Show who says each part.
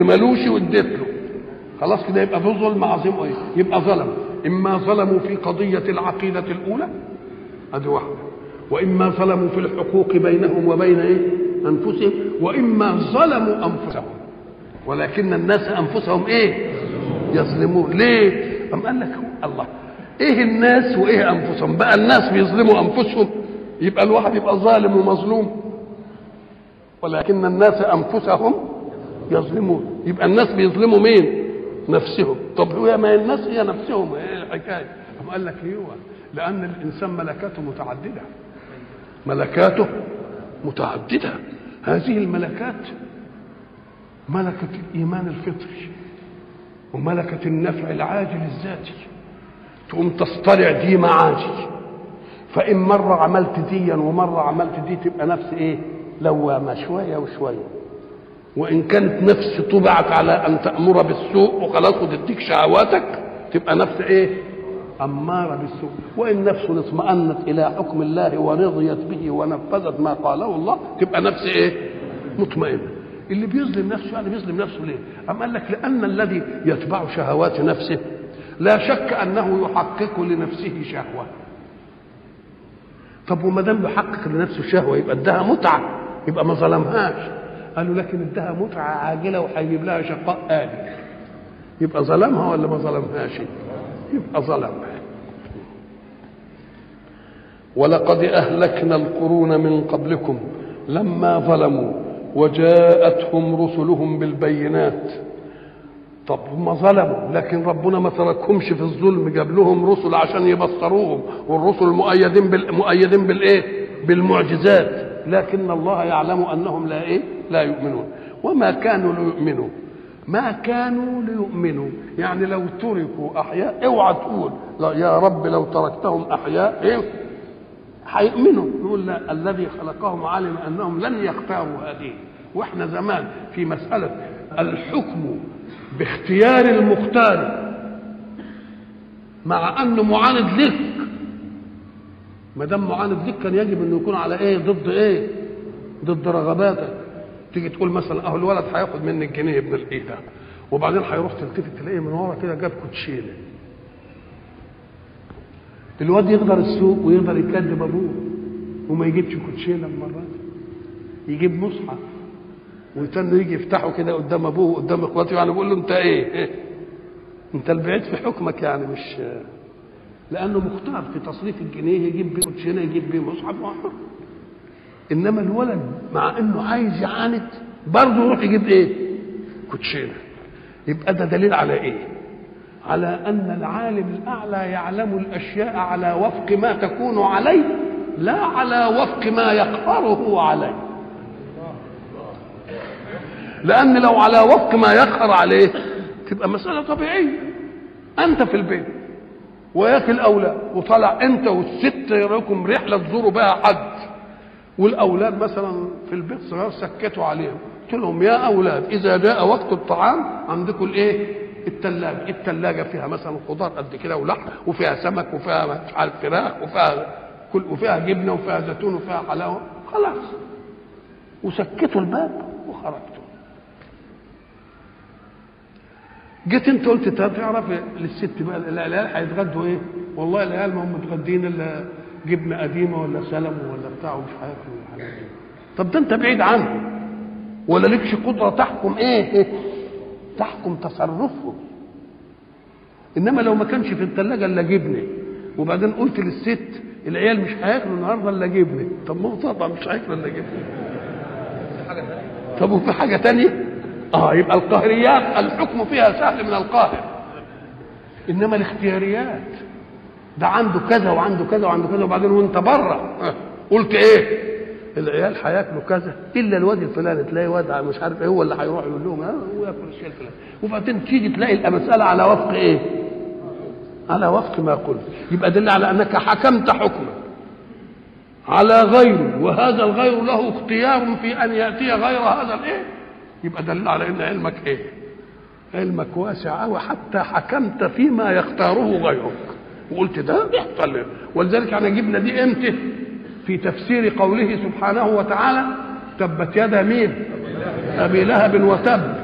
Speaker 1: ملوش واديت له خلاص كده يبقى في ظلم عظيم ايه يبقى ظلم اما ظلموا في قضيه العقيده الاولى ادي واحده واما ظلموا في الحقوق بينهم وبين ايه انفسهم واما ظلموا انفسهم ولكن الناس انفسهم ايه يظلمون ليه ام قال لك الله ايه الناس وايه انفسهم بقى الناس بيظلموا انفسهم يبقى الواحد يبقى ظالم ومظلوم ولكن الناس انفسهم يظلمون يبقى الناس بيظلموا مين نفسهم طب هو ما الناس هي نفسهم ايه الحكايه أم قال لك ايوه لان الانسان ملكاته متعدده ملكاته متعدده هذه الملكات ملكة الإيمان الفطري وملكة النفع العاجل الذاتي تقوم تصطلع دي معاجي فإن مرة عملت ديا ومرة عملت دي تبقى نفس إيه؟ لوامة شوية وشوية وإن كانت نفس طبعت على أن تأمر بالسوء وخلاص وتديك شهواتك تبقى نفس إيه؟ أمارة بالسوء وإن نفس اطمأنت إلى حكم الله ورضيت به ونفذت ما قاله الله تبقى نفس إيه؟ مطمئنة اللي بيظلم نفسه يعني بيظلم نفسه ليه؟ أم قال لك لأن الذي يتبع شهوات نفسه لا شك أنه يحقق لنفسه شهوة طب وما دام يحقق لنفسه شهوة يبقى ادها متعة يبقى ما ظلمهاش قالوا لكن ادها متعة عاجلة وهيجيب لها شقاء آلي يبقى ظلمها ولا ما ظلمهاش؟ يبقى ظلمها ولقد أهلكنا القرون من قبلكم لما ظلموا وجاءتهم رسلهم بالبينات طب هم ظلموا لكن ربنا ما تركهمش في الظلم جاب لهم رسل عشان يبصروهم والرسل مؤيدين بال... مؤيدين بالايه بالمعجزات لكن الله يعلم انهم لا ايه لا يؤمنون وما كانوا ليؤمنوا ما كانوا ليؤمنوا يعني لو تركوا احياء اوعى تقول لا يا رب لو تركتهم احياء ايه هيؤمنوا نقول لا الذي خلقهم علم انهم لن يختاروا هذه واحنا زمان في مساله الحكم باختيار المختار مع انه معاند لك ما دام معاند لك كان يجب انه يكون على ايه ضد ايه ضد رغباتك تيجي تقول مثلا اهو الولد هياخد مني الجنيه ابن الايه ده وبعدين هيروح تلتفت تلاقيه من ورا كده جاب كوتشينه الواد يقدر السوق ويقدر يكذب ابوه وما يجيبش كوتشينه المره دي يجيب مصحف ويتنه يجي يفتحه كده قدام ابوه وقدام اخواته يعني بيقول له انت ايه, إيه؟ انت البعيد في حكمك يعني مش لانه مختار في تصريف الجنيه يجيب بيه كوتشينه يجيب بيه مصحف وحر انما الولد مع انه عايز يعاند برضه يروح يجيب ايه كوتشينه يبقى ده دليل على ايه على ان العالم الاعلى يعلم الاشياء على وفق ما تكون عليه لا على وفق ما يقهره عليه لان لو على وفق ما يقهر عليه تبقى مساله طبيعيه انت في البيت وياكل الاولاد وطلع انت والست يراكم رحله تزوروا بها حد والاولاد مثلا في البيت صغار سكتوا عليهم قلت لهم يا اولاد اذا جاء وقت الطعام عندكم الايه الثلاجه الثلاجه فيها مثلا خضار قد كده ولحم وفيها سمك وفيها مش عارف فراخ وفيها كل وفيها جبنه وفيها زيتون وفيها حلاوه خلاص وسكتوا الباب وخرجتوا جيت انت قلت طب تعرف للست بقى العيال هيتغدوا ايه؟ والله العيال ما هم متغدين الا جبنه قديمه ولا سلم ولا بتاع ومش عارف الحاجات دي طب ده انت بعيد عنه ولا لكش قدره تحكم ايه؟ تحكم تصرفه انما لو ما كانش في الثلاجه الا جبنه وبعدين قلت للست العيال مش هياكلوا النهارده الا جبنه طب ما هو طبعا مش هياكلوا الا جبنه طب وفي حاجه تانية اه يبقى القهريات الحكم فيها سهل من القاهر انما الاختياريات ده عنده كذا وعنده كذا وعنده كذا وبعدين وانت بره قلت ايه العيال هياكلوا كذا الا الواد الفلاني تلاقي واد مش عارف ايه هو اللي هيروح يقول لهم ها هو ياكل الشيء الفلاني وبعدين تيجي تلاقي المساله على وفق ايه؟ على وفق ما قلت يبقى دل على انك حكمت حكما على غيره وهذا الغير له اختيار في ان ياتي غير هذا الايه؟ يبقى دل على ان علمك ايه؟ علمك واسع قوي حتى حكمت فيما يختاره غيرك وقلت ده يحصل ولذلك احنا جبنا دي امتى؟ في تفسير قوله سبحانه وتعالى تبت يدا مين ابي لهب وتب